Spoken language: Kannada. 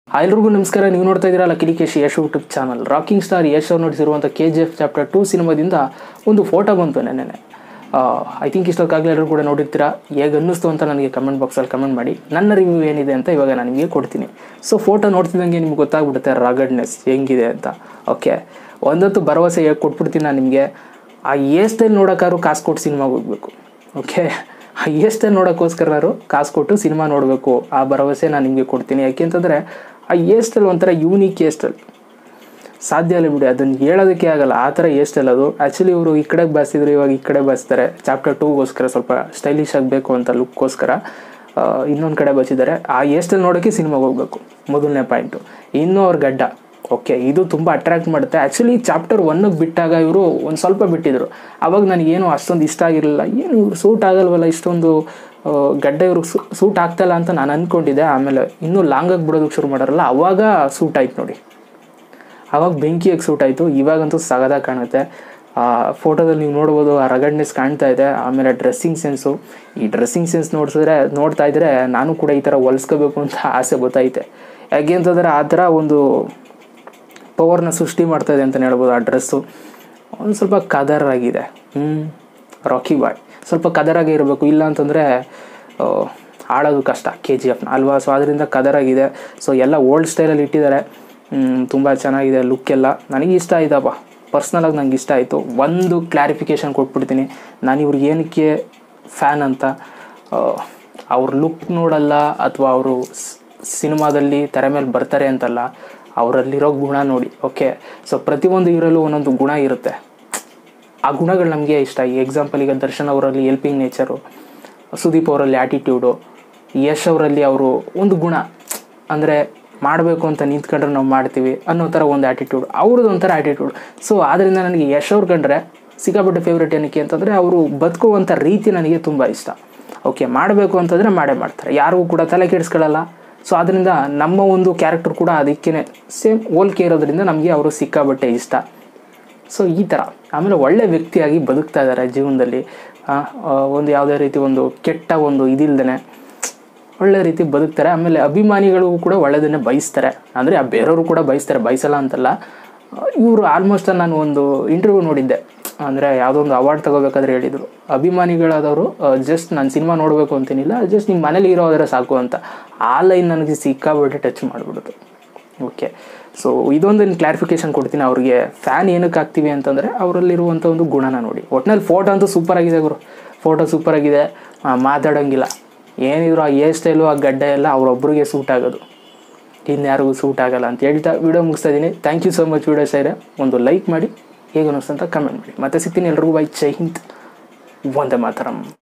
ಎಲ್ರಿಗೂ ನಮಸ್ಕಾರ ನೀವು ನೋಡ್ತಾ ಇದ್ದೀರಾ ಲಕಿಲಿ ಕೇಶ್ Yash YouTube channel rocking star Yash ಅವ್ರು ನೋಡಿಸಿರುವಂಥ K G F chapter two ಸಿನಿಮಾದಿಂದ ಒಂದು ಫೋಟೋ ಬಂತು ನೆನ್ನೆ ಐ ಥಿಂಕ್ ಇಷ್ಟೊತ್ತಾಗಲೇ ಎಲ್ಲರೂ ಕೂಡ ನೋಡಿರ್ತೀರಾ ಹೇಗೆ ಅನ್ನಿಸ್ತು ಅಂತ ನನಗೆ ಕಮೆಂಟ್ ಬಾಕ್ಸಲ್ಲಿ ಕಮೆಂಟ್ ಮಾಡಿ ನನ್ನ ರಿವ್ಯೂ ಏನಿದೆ ಅಂತ ಇವಾಗ ನಾನು ನಿಮಗೆ ಕೊಡ್ತೀನಿ ಸೊ ಫೋಟೋ ನೋಡ್ತಿದ್ದಂಗೆ ನಿಮ್ಗೆ ಗೊತ್ತಾಗ್ಬಿಡುತ್ತೆ ರಗಡ್ನೆಸ್ ಹೆಂಗಿದೆ ಅಂತ ಓಕೆ ಒಂದೊತ್ತು ಭರವಸೆ ಹೇಗೆ ಕೊಟ್ಬಿಡ್ತೀನಿ ನಾನು ನಿಮಗೆ ಆ ಏರ್ ಸ್ಟೈಲ್ ನೋಡೋಕ್ಕಾದ್ರು ಕಾಸು ಕೊಟ್ಟು ಸಿನಿಮಾಗೆ ಹೋಗ್ಬೇಕು ಓಕೆ ಆ ಏರ್ ಸ್ಟೈಲ್ ನೋಡೋಕ್ಕೋಸ್ಕರನಾದ್ರು ಕಾಸು ಕೊಟ್ಟು ಸಿನಿಮಾ ನೋಡಬೇಕು ಆ ಭರವಸೆ ನಾನು ನಿಮಗೆ ಕೊಡ್ತೀನಿ ಯಾಕೆಂತಂದರೆ ಆ ಏರ್ ಸ್ಟೈಲ್ ಒಂಥರ ಯೂನಿಕ್ ಏರ್ ಸ್ಟೈಲ್ ಸಾಧ್ಯ ಇಲ್ಲ ಬಿಡಿ ಅದನ್ನು ಹೇಳೋದಕ್ಕೆ ಆಗಲ್ಲ ಆ ಥರ ಏರ್ ಸ್ಟೈಲ್ ಅದು ಆ್ಯಕ್ಚುಲಿ ಇವರು ಈ ಕಡೆಗೆ ಬಾಸಿದ್ರು ಇವಾಗ ಈ ಕಡೆ ಬಾಸ್ತಾರೆ ಚಾಪ್ಟರ್ ಟೂಗೋಸ್ಕರ ಸ್ವಲ್ಪ ಸ್ಟೈಲಿಶ್ ಆಗಬೇಕು ಅಂತ ಲುಕ್ಕೋಸ್ಕರ ಇನ್ನೊಂದು ಕಡೆ ಬಚ್ಚಿದ್ದಾರೆ ಆ ಏರ್ ಸ್ಟೈಲ್ ನೋಡೋಕ್ಕೆ ಸಿನಿಮಾಗೆ ಹೋಗಬೇಕು ಮೊದಲನೇ ಪಾಯಿಂಟು ಇನ್ನೂ ಅವ್ರ ಗಡ್ಡ ಓಕೆ ಇದು ತುಂಬ ಅಟ್ರ್ಯಾಕ್ಟ್ ಮಾಡುತ್ತೆ ಆ್ಯಕ್ಚುಲಿ ಚಾಪ್ಟರ್ ಒನ್ಗೆ ಬಿಟ್ಟಾಗ ಇವರು ಒಂದು ಸ್ವಲ್ಪ ಬಿಟ್ಟಿದ್ರು ಅವಾಗ ನನಗೇನು ಅಷ್ಟೊಂದು ಇಷ್ಟ ಆಗಿರಲಿಲ್ಲ ಏನು ಇವ್ರು ಸೂಟ್ ಆಗಲ್ವಲ್ಲ ಇಷ್ಟೊಂದು ಆ, ಗಡ್ಡ ಇವ್ರಿಗೆ ಸೂಟ್ ಆಗ್ತಾಯಿಲ್ಲ ಅಂತ ನಾನು ಅಂದ್ಕೊಂಡಿದ್ದೆ ಆಮೇಲೆ ಇನ್ನೂ ಲಾಂಗಾಗಿ ಬಿಡೋದಕ್ಕೆ ಶುರು ಮಾಡಾರಲ್ಲ ಅವಾಗ ಸೂಟ್ ಆಯ್ತು ನೋಡಿ ಆವಾಗ ಬೆಂಕಿಯಾಗಿ ಸೂಟ್ ಆಯಿತು ಇವಾಗಂತೂ ಸಗದಾಗಿ ಕಾಣುತ್ತೆ ಆ ಫೋಟೋದಲ್ಲಿ ನೀವು ನೋಡ್ಬೋದು ಆ ರಗಡ್ನೆಸ್ ಕಾಣ್ತಾ ಇದೆ ಆಮೇಲೆ ಡ್ರೆಸ್ಸಿಂಗ್ ಸೆನ್ಸು ಈ ಡ್ರೆಸ್ಸಿಂಗ್ ಸೆನ್ಸ್ ನೋಡಿಸಿದ್ರೆ ನೋಡ್ತಾ ಇದ್ರೆ ನಾನು ಕೂಡ ಈ ಥರ ಹೊಲಿಸ್ಕೋಬೇಕು ಅಂತ ಆಸೆ ಗೊತ್ತೈತೆ ಯಾಕೆ ಅಂತಂದರೆ ಆ ಥರ ಒಂದು ಪವರ್ನ ಸೃಷ್ಟಿ ಮಾಡ್ತಾ ಇದೆ ಅಂತಲೇ ಹೇಳ್ಬೋದು ಆ ಡ್ರೆಸ್ಸು ಒಂದು ಸ್ವಲ್ಪ ಕದರ್ ಆಗಿದೆ ಹ್ಞೂ ರಾಕಿ ಬಾಯ್ ಸ್ವಲ್ಪ ಕದರಾಗಿ ಇರಬೇಕು ಇಲ್ಲ ಅಂತಂದರೆ ಆಡೋದು ಕಷ್ಟ ಕೆ ಜಿ ಎಫ್ನ ಅಲ್ವಾ ಸೊ ಅದರಿಂದ ಕದರಾಗಿದೆ ಸೊ ಎಲ್ಲ ಓಲ್ಡ್ ಸ್ಟೈಲಲ್ಲಿ ಇಟ್ಟಿದ್ದಾರೆ ತುಂಬ ಚೆನ್ನಾಗಿದೆ ಲುಕ್ ಎಲ್ಲ ನನಗೆ ಇಷ್ಟ ಆಯ್ತಪ್ಪ ಪರ್ಸ್ನಲಾಗಿ ನಂಗೆ ಇಷ್ಟ ಆಯಿತು ಒಂದು ಕ್ಲಾರಿಫಿಕೇಷನ್ ಕೊಟ್ಬಿಡ್ತೀನಿ ನಾನು ಇವ್ರಿಗೆ ಏನಕ್ಕೆ ಫ್ಯಾನ್ ಅಂತ ಅವ್ರ ಲುಕ್ ನೋಡಲ್ಲ ಅಥವಾ ಅವರು ಸಿನಿಮಾದಲ್ಲಿ ತೆರೆ ಮೇಲೆ ಬರ್ತಾರೆ ಅಂತಲ್ಲ ಅವರಲ್ಲಿರೋ ಗುಣ ನೋಡಿ ಓಕೆ ಸೊ ಪ್ರತಿಯೊಂದು ಹೀರೋಲ್ಲೂ ಒಂದೊಂದು ಗುಣ ಇರುತ್ತೆ ಆ ಗುಣಗಳು ನಮಗೆ ಇಷ್ಟ ಈ ಎಕ್ಸಾಂಪಲ್ ಈಗ ದರ್ಶನ್ ಅವರಲ್ಲಿ ಎಲ್ಪಿಂಗ್ ನೇಚರು ಸುದೀಪ್ ಅವರಲ್ಲಿ ಆ್ಯಟಿಟ್ಯೂಡು ಯಶ್ ಅವರಲ್ಲಿ ಅವರು ಒಂದು ಗುಣ ಅಂದರೆ ಮಾಡಬೇಕು ಅಂತ ನಿಂತ್ಕೊಂಡ್ರೆ ನಾವು ಮಾಡ್ತೀವಿ ಅನ್ನೋ ಥರ ಒಂದು ಆ್ಯಟಿಟ್ಯೂಡ್ ಅವ್ರದ್ದು ಒಂಥರ ಆ್ಯಟಿಟ್ಯೂಡ್ ಸೊ ಆದ್ದರಿಂದ ನನಗೆ ಯಶ್ ಅವ್ರು ಕಂಡ್ರೆ ಸಿಕ್ಕಾಪಟ್ಟೆ ಫೇವ್ರೇಟ್ ಏನಕ್ಕೆ ಅಂತಂದರೆ ಅವರು ಬದುಕುವಂಥ ರೀತಿ ನನಗೆ ತುಂಬ ಇಷ್ಟ ಓಕೆ ಮಾಡಬೇಕು ಅಂತಂದರೆ ಮಾಡೇ ಮಾಡ್ತಾರೆ ಯಾರಿಗೂ ಕೂಡ ತಲೆ ಕೆಡಿಸ್ಕೊಳ್ಳಲ್ಲ ಸೊ ಅದರಿಂದ ನಮ್ಮ ಒಂದು ಕ್ಯಾರೆಕ್ಟರ್ ಕೂಡ ಅದಕ್ಕೇ ಸೇಮ್ ಹೋಲ್ಕೆ ಇರೋದ್ರಿಂದ ನಮಗೆ ಅವರು ಸಿಕ್ಕಾಬಟ್ಟೆ ಇಷ್ಟ ಸೊ ಈ ಥರ ಆಮೇಲೆ ಒಳ್ಳೆ ವ್ಯಕ್ತಿಯಾಗಿ ಬದುಕ್ತಾ ಇದ್ದಾರೆ ಜೀವನದಲ್ಲಿ ಆ, ಆ, ಒಂದು ಯಾವುದೇ ರೀತಿ ಒಂದು ಕೆಟ್ಟ ಒಂದು ಇದಿಲ್ದೇ ಒಳ್ಳೆ ರೀತಿ ಬದುಕ್ತಾರೆ ಆಮೇಲೆ ಅಭಿಮಾನಿಗಳಿಗೂ ಕೂಡ ಒಳ್ಳೆಯದನ್ನೇ ಬಯಸ್ತಾರೆ ಅಂದರೆ ಆ ಬೇರೆಯವರು ಕೂಡ ಬಯಸ್ತಾರೆ ಬಯಸಲ್ಲ ಅಂತಲ್ಲ ಇವರು ಆಲ್ಮೋಸ್ಟ್ ನಾನು ಒಂದು ಇಂಟರ್ವ್ಯೂ ನೋಡಿದ್ದೆ ಅಂದರೆ ಯಾವುದೋ ಒಂದು ಅವಾರ್ಡ್ ತಗೋಬೇಕಾದ್ರೆ ಹೇಳಿದರು ಅಭಿಮಾನಿಗಳಾದವರು ಜಸ್ಟ್ ನಾನು ಸಿನಿಮಾ ನೋಡಬೇಕು ಅಂತೇನಿಲ್ಲ ಜಸ್ಟ್ ನಿಮ್ಮ ಮನೇಲಿ ಇರೋದ್ರೆ ಸಾಕು ಅಂತ ಆ ಲೈನ್ ನನಗೆ ಸಿಕ್ಕಾಬಿಟ್ಟೆ ಟಚ್ ಮಾಡಿಬಿಡ್ತು ಓಕೆ ಸೊ ಇದೊಂದು ಕ್ಲಾರಿಫಿಕೇಶನ್ ಕೊಡ್ತೀನಿ ಅವ್ರಿಗೆ ಫ್ಯಾನ್ ಏನಕ್ಕೆ ಆಗ್ತೀವಿ ಅಂತಂದರೆ ಅವರಲ್ಲಿರುವಂಥ ಒಂದು ಗುಣನ ನೋಡಿ ಒಟ್ನಲ್ಲಿ ಫೋಟೋ ಅಂತೂ ಸೂಪರ್ ಆಗಿದೆ ಗುರು ಫೋಟೋ ಸೂಪರ್ ಆಗಿದೆ ಆ, ಮಾತಾಡೋಂಗಿಲ್ಲ ಏನಿದ್ರು ಆ ಏರ್ ಸ್ಟೈಲು ಆ ಗಡ್ಡ ಎಲ್ಲ ಅವರೊಬ್ಬರಿಗೆ ಸೂಟ್ ಆಗೋದು ಇನ್ಯಾರಿಗೂ ಸೂಟ್ ಆಗಲ್ಲ ಅಂತ ಹೇಳ್ತಾ ವಿಡಿಯೋ ಮುಗಿಸ್ತಾ ಇದ್ದೀನಿ thank you so much video ಸೈರೆ ಒಂದು ಲೈಕ್ ಮಾಡಿ ಹೇಗೆ ಅನ್ನಿಸ್ತು ಅಂತ ಕಮೆಂಟ್ ಮಾಡಿ ಮತ್ತೆ ಸಿಗ್ತೀನಿ ಎಲ್ರಿಗೂ ಬೈ ಜೈ ಹಿಂದ್ ವಂದೇ ಮಾತರಂ